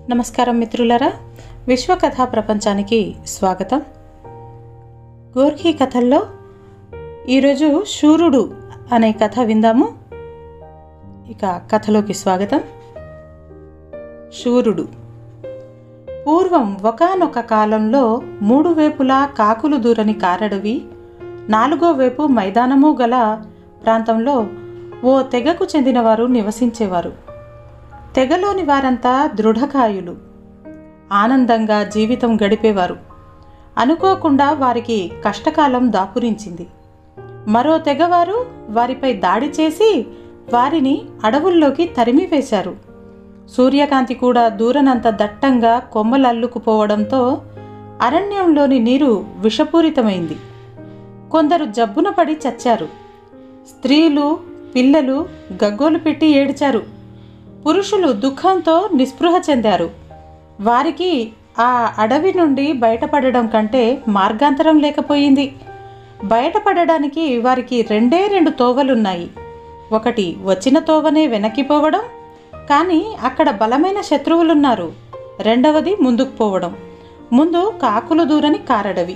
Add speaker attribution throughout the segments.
Speaker 1: నమస్కారం మిత్రులరా విశ్వకథా ప్రపంచానికి స్వాగతం గోర్ఖీ కథల్లో ఈరోజు శూరుడు అనే కథ విందాము ఇక కథలోకి స్వాగతం శూరుడు పూర్వం ఒకానొక కాలంలో మూడు వేపులా కాకులు దూరని కారడవి నాలుగో వైపు మైదానము గల ప్రాంతంలో ఓ తెగకు చెందినవారు నివసించేవారు తెగలోని వారంతా దృఢకాయులు ఆనందంగా జీవితం గడిపేవారు అనుకోకుండా వారికి కష్టకాలం దాపురించింది మరో తెగవారు వారిపై దాడి చేసి వారిని అడవుల్లోకి తరిమివేశారు సూర్యకాంతి కూడా దూరనంత దట్టంగా కొమ్మలల్లుకుపోవడంతో అరణ్యంలోని నీరు విషపూరితమైంది కొందరు జబ్బున పడి చచ్చారు స్త్రీలు పిల్లలు గగ్గోలు పెట్టి ఏడ్చారు పురుషులు దుఃఖంతో నిస్పృహ చెందారు వారికి ఆ అడవి నుండి బయటపడడం కంటే మార్గాంతరం లేకపోయింది బయటపడడానికి వారికి రెండే రెండు తోవలున్నాయి ఒకటి వచ్చిన తోవనే వెనక్కిపోవడం కానీ అక్కడ బలమైన శత్రువులున్నారు రెండవది ముందుకు పోవడం ముందు కాకులు దూరని కారడవి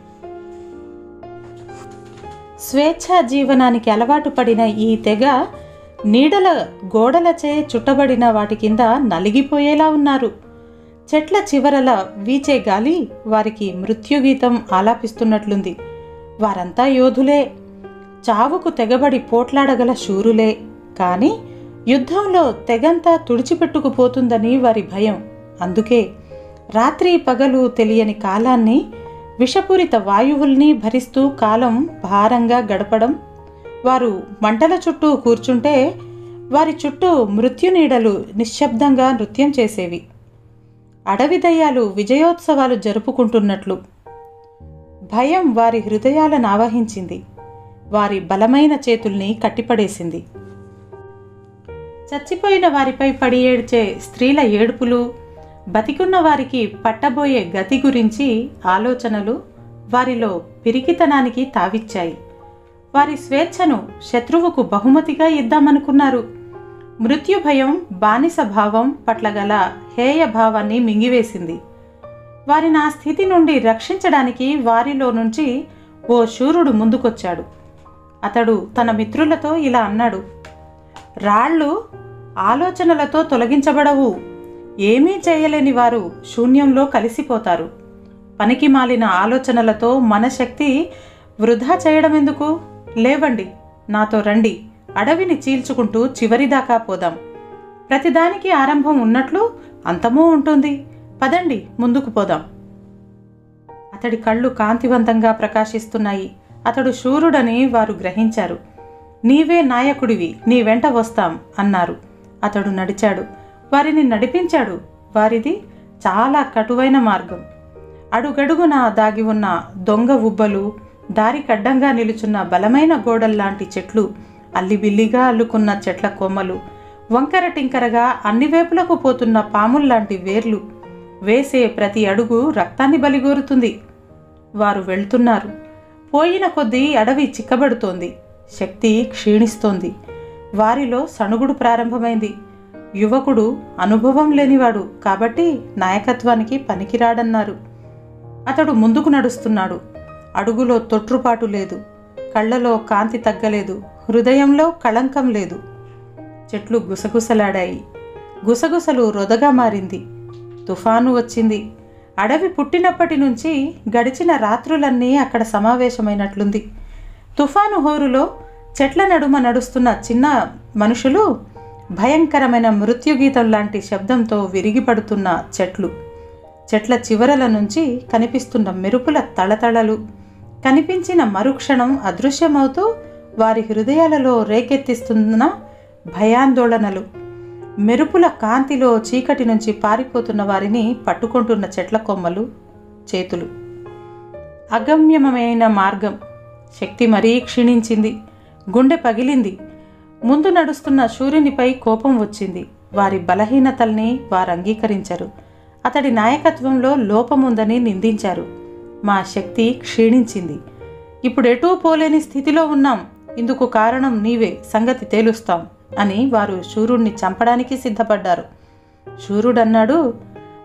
Speaker 1: స్వేచ్ఛా జీవనానికి అలవాటు పడిన ఈ తెగ నీడల గోడలచే చుట్టబడిన వాటి కింద నలిగిపోయేలా ఉన్నారు చెట్ల చివరల వీచే గాలి వారికి మృత్యుగీతం ఆలాపిస్తున్నట్లుంది వారంతా యోధులే చావుకు తెగబడి పోట్లాడగల శూరులే కానీ యుద్ధంలో తెగంతా తుడిచిపెట్టుకుపోతుందని వారి భయం అందుకే రాత్రి పగలు తెలియని కాలాన్ని విషపూరిత వాయువుల్ని భరిస్తూ కాలం భారంగా గడపడం వారు మంటల చుట్టూ కూర్చుంటే వారి చుట్టూ మృత్యునీడలు నిశ్శబ్దంగా నృత్యం చేసేవి అడవి దయ్యాలు విజయోత్సవాలు జరుపుకుంటున్నట్లు భయం వారి హృదయాలను ఆవహించింది వారి బలమైన చేతుల్ని కట్టిపడేసింది చచ్చిపోయిన వారిపై పడి ఏడ్చే స్త్రీల ఏడుపులు బతికున్న వారికి పట్టబోయే గతి గురించి ఆలోచనలు వారిలో పిరికితనానికి తావిచ్చాయి వారి స్వేచ్ఛను శత్రువుకు బహుమతిగా ఇద్దామనుకున్నారు మృత్యు భయం బానిస భావం పట్ల గల హేయ భావాన్ని మింగివేసింది వారిని ఆ స్థితి నుండి రక్షించడానికి వారిలో నుంచి ఓ శూరుడు ముందుకొచ్చాడు అతడు తన మిత్రులతో ఇలా అన్నాడు రాళ్ళు ఆలోచనలతో తొలగించబడవు ఏమీ చేయలేని వారు శూన్యంలో కలిసిపోతారు పనికి మాలిన ఆలోచనలతో మన శక్తి వృధా చేయడం ఎందుకు లేవండి నాతో రండి అడవిని చీల్చుకుంటూ చివరిదాకా పోదాం ప్రతిదానికి ఆరంభం ఉన్నట్లు అంతమూ ఉంటుంది పదండి ముందుకు పోదాం అతడి కళ్ళు కాంతివంతంగా ప్రకాశిస్తున్నాయి అతడు శూరుడని వారు గ్రహించారు నీవే నాయకుడివి నీ వెంట వస్తాం అన్నారు అతడు నడిచాడు వారిని నడిపించాడు వారిది చాలా కటువైన మార్గం అడుగడుగున దాగి ఉన్న దొంగ ఉబ్బలు దారి కడ్డంగా నిలుచున్న బలమైన గోడల్లాంటి చెట్లు అల్లిబిల్లిగా అల్లుకున్న చెట్ల కొమ్మలు వంకర టింకరగా అన్ని వైపులకు పోతున్న పాముల్లాంటి వేర్లు వేసే ప్రతి అడుగు రక్తాన్ని బలిగోరుతుంది వారు వెళ్తున్నారు పోయిన కొద్దీ అడవి చిక్కబడుతోంది శక్తి క్షీణిస్తోంది వారిలో సణుగుడు ప్రారంభమైంది యువకుడు అనుభవం లేనివాడు కాబట్టి నాయకత్వానికి పనికిరాడన్నారు అతడు ముందుకు నడుస్తున్నాడు అడుగులో తొట్రుపాటు లేదు కళ్ళలో కాంతి తగ్గలేదు హృదయంలో కళంకం లేదు చెట్లు గుసగుసలాడాయి గుసగుసలు రొదగా మారింది తుఫాను వచ్చింది అడవి పుట్టినప్పటి నుంచి గడిచిన రాత్రులన్నీ అక్కడ సమావేశమైనట్లుంది తుఫాను హోరులో చెట్ల నడుమ నడుస్తున్న చిన్న మనుషులు భయంకరమైన మృత్యుగీతం లాంటి శబ్దంతో విరిగిపడుతున్న చెట్లు చెట్ల చివరల నుంచి కనిపిస్తున్న మెరుపుల తళతళలు కనిపించిన మరుక్షణం అదృశ్యమవుతూ వారి హృదయాలలో రేకెత్తిస్తున్న భయాందోళనలు మెరుపుల కాంతిలో చీకటి నుంచి పారిపోతున్న వారిని పట్టుకుంటున్న చెట్ల కొమ్మలు చేతులు అగమ్యమైన మార్గం శక్తి మరీ క్షీణించింది గుండె పగిలింది ముందు నడుస్తున్న సూర్యునిపై కోపం వచ్చింది వారి బలహీనతల్ని వారు అంగీకరించరు అతడి నాయకత్వంలో లోపముందని నిందించారు మా శక్తి క్షీణించింది ఇప్పుడు ఎటూ పోలేని స్థితిలో ఉన్నాం ఇందుకు కారణం నీవే సంగతి తేలుస్తాం అని వారు శూరుణ్ణి చంపడానికి సిద్ధపడ్డారు శూరుడన్నాడు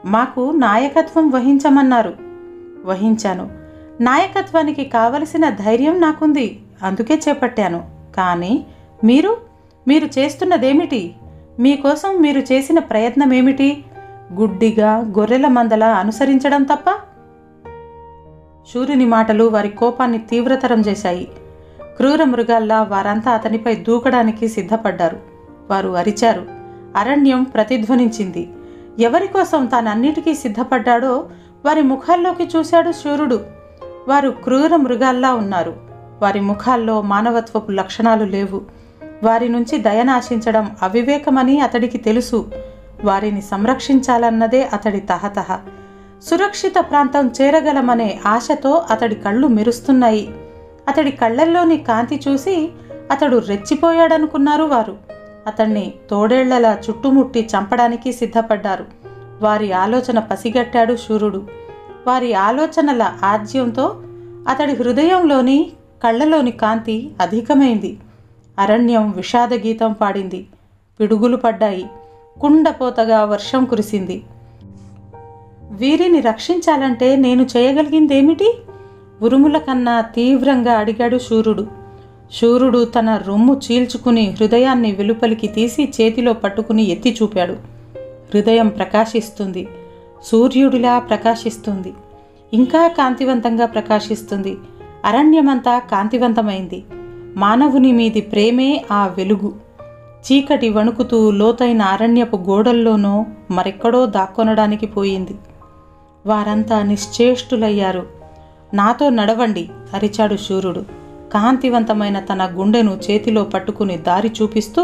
Speaker 1: మాకు నాయకత్వం వహించమన్నారు వహించాను నాయకత్వానికి కావలసిన ధైర్యం నాకుంది అందుకే చేపట్టాను కానీ మీరు మీరు చేస్తున్నదేమిటి మీకోసం మీరు చేసిన ప్రయత్నం ఏమిటి గుడ్డిగా గొర్రెల మందల అనుసరించడం తప్ప సూర్యుని మాటలు వారి కోపాన్ని తీవ్రతరం చేశాయి క్రూర మృగాల్లా వారంతా అతనిపై దూకడానికి సిద్ధపడ్డారు వారు అరిచారు అరణ్యం ప్రతిధ్వనించింది ఎవరి కోసం తానన్నిటికీ సిద్ధపడ్డాడో వారి ముఖాల్లోకి చూశాడు సూర్యుడు వారు క్రూర మృగాల్లా ఉన్నారు వారి ముఖాల్లో మానవత్వపు లక్షణాలు లేవు వారి నుంచి దయనాశించడం అవివేకమని అతడికి తెలుసు వారిని సంరక్షించాలన్నదే అతడి తహతహ సురక్షిత ప్రాంతం చేరగలమనే ఆశతో అతడి కళ్ళు మెరుస్తున్నాయి అతడి కళ్ళల్లోని కాంతి చూసి అతడు రెచ్చిపోయాడనుకున్నారు వారు అతన్ని తోడేళ్లలా చుట్టుముట్టి చంపడానికి సిద్ధపడ్డారు వారి ఆలోచన పసిగట్టాడు శూరుడు వారి ఆలోచనల ఆజ్యంతో అతడి హృదయంలోని కళ్ళలోని కాంతి అధికమైంది అరణ్యం విషాద గీతం పాడింది పిడుగులు పడ్డాయి కుండపోతగా వర్షం కురిసింది వీరిని రక్షించాలంటే నేను చేయగలిగిందేమిటి ఉరుముల కన్నా తీవ్రంగా అడిగాడు శూరుడు శూరుడు తన రొమ్ము చీల్చుకుని హృదయాన్ని వెలుపలికి తీసి చేతిలో పట్టుకుని ఎత్తి చూపాడు హృదయం ప్రకాశిస్తుంది సూర్యుడిలా ప్రకాశిస్తుంది ఇంకా కాంతివంతంగా ప్రకాశిస్తుంది అరణ్యమంతా కాంతివంతమైంది మానవుని మీది ప్రేమే ఆ వెలుగు చీకటి వణుకుతూ లోతైన అరణ్యపు గోడల్లోనో మరెక్కడో దాక్కొనడానికి పోయింది వారంతా నిశ్చేష్టులయ్యారు నాతో నడవండి అరిచాడు శూరుడు కాంతివంతమైన తన గుండెను చేతిలో పట్టుకుని దారి చూపిస్తూ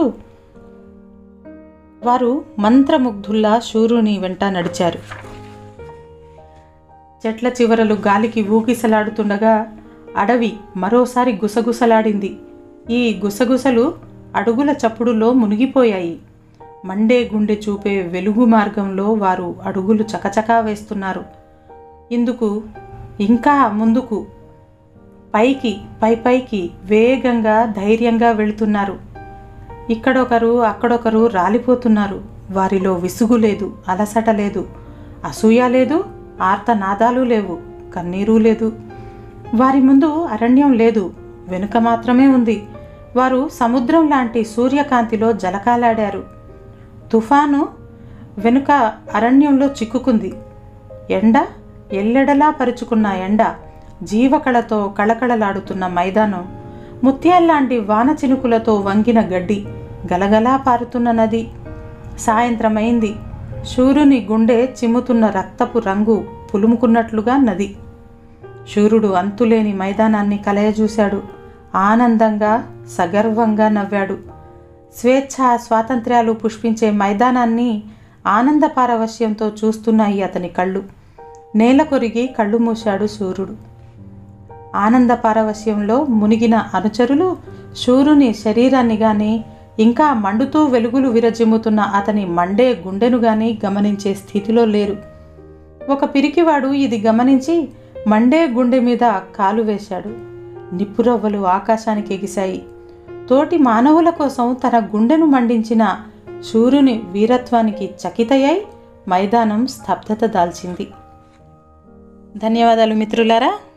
Speaker 1: వారు మంత్రముగ్ధుల్లా శూరుని వెంట నడిచారు చెట్ల చివరలు గాలికి ఊగిసలాడుతుండగా అడవి మరోసారి గుసగుసలాడింది ఈ గుసగుసలు అడుగుల చప్పుడులో మునిగిపోయాయి మండే గుండె చూపే వెలుగు మార్గంలో వారు అడుగులు చకచకా వేస్తున్నారు ఇందుకు ఇంకా ముందుకు పైకి పై పైకి వేగంగా ధైర్యంగా వెళుతున్నారు ఇక్కడొకరు అక్కడొకరు రాలిపోతున్నారు వారిలో విసుగు లేదు అలసట లేదు అసూయ లేదు ఆర్తనాదాలు లేవు కన్నీరు లేదు వారి ముందు అరణ్యం లేదు వెనుక మాత్రమే ఉంది వారు సముద్రం లాంటి సూర్యకాంతిలో జలకాలాడారు తుఫాను వెనుక అరణ్యంలో చిక్కుకుంది ఎండ ఎల్లెడలా పరుచుకున్న ఎండ జీవకళతో కళకళలాడుతున్న మైదానం ముత్యాల్లాంటి వాన చినుకులతో వంగిన గడ్డి గలగలా పారుతున్న నది సాయంత్రమైంది శూరుని గుండె చిమ్ముతున్న రక్తపు రంగు పులుముకున్నట్లుగా నది శూరుడు అంతులేని మైదానాన్ని కలయజూశాడు ఆనందంగా సగర్వంగా నవ్వాడు స్వేచ్ఛ స్వాతంత్ర్యాలు పుష్పించే మైదానాన్ని ఆనంద పారవశ్యంతో చూస్తున్నాయి అతని కళ్ళు నేల కొరిగి కళ్ళు మూశాడు సూర్యుడు ఆనంద పారవశ్యంలో మునిగిన అనుచరులు శూరుని శరీరాన్ని గాని ఇంకా మండుతూ వెలుగులు విరజిమ్ముతున్న అతని మండే గుండెను గాని గమనించే స్థితిలో లేరు ఒక పిరికివాడు ఇది గమనించి మండే గుండె మీద కాలు వేశాడు నిప్పురవ్వలు ఆకాశానికి ఎగిశాయి తోటి మానవుల కోసం తన గుండెను మండించిన సూర్యుని వీరత్వానికి చకితయై మైదానం స్తబ్దత దాల్చింది ధన్యవాదాలు మిత్రులారా